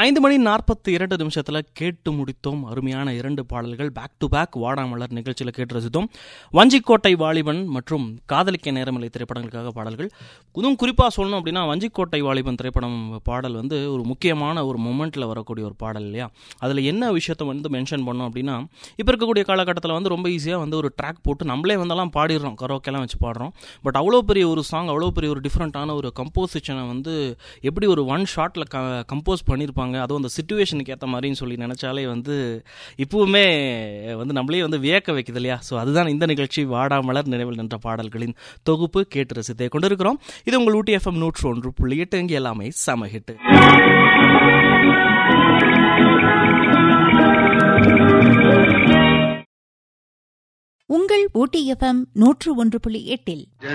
ஐந்து மணி நாற்பத்தி இரண்டு நிமிஷத்தில் கேட்டு முடித்தோம் அருமையான இரண்டு பாடல்கள் பேக் டு பேக் வாடாமலர் நிகழ்ச்சியில் கேட்டு ரசித்தோம் வஞ்சிக்கோட்டை வாலிபன் மற்றும் காதலிக்க நேரமில்லை திரைப்படங்களுக்காக பாடல்கள் இதுவும் குறிப்பாக சொல்லணும் அப்படின்னா வஞ்சிக்கோட்டை வாலிபன் திரைப்படம் பாடல் வந்து ஒரு முக்கியமான ஒரு மொமெண்ட்டில் வரக்கூடிய ஒரு பாடல் இல்லையா அதில் என்ன விஷயத்தை வந்து மென்ஷன் பண்ணோம் அப்படின்னா இப்போ இருக்கக்கூடிய காலகட்டத்தில் வந்து ரொம்ப ஈஸியாக வந்து ஒரு ட்ராக் போட்டு நம்மளே வந்தெல்லாம் பாடிடுறோம் கரோக்கெல்லாம் வச்சு பாடுறோம் பட் அவ்வளோ பெரிய ஒரு சாங் அவ்வளோ பெரிய ஒரு டிஃப்ரெண்ட்டான ஒரு கம்போசிஷனை வந்து எப்படி ஒரு ஒன் ஷாட்டில் க கம்போஸ் பண்ணியிருப்பாங்க அதுவும் அந்த சுச்சுவேஷனுக்கு ஏற்ற மாதிரின்னு சொல்லி நினச்சாலே வந்து இப்போவுமே வந்து நம்மளே வந்து வியக்க வைக்குது இல்லையா ஸோ அதுதான் இந்த நிகழ்ச்சி வாடாமலர் நினைவில் நின்ற பாடல்களின் தொகுப்பு கேட்டு ரசித்தை கொண்டிருக்கிறோம் இது உங்கள் ஊட்டி எஃப்எம் நூற்று ஒன்று புள்ளி எட்டு இங்கே எல்லாமே சம ஹிட்டு உங்கள் ஊட்டி எஃப்எம் நூற்று ஒன்று புள்ளி எட்டில்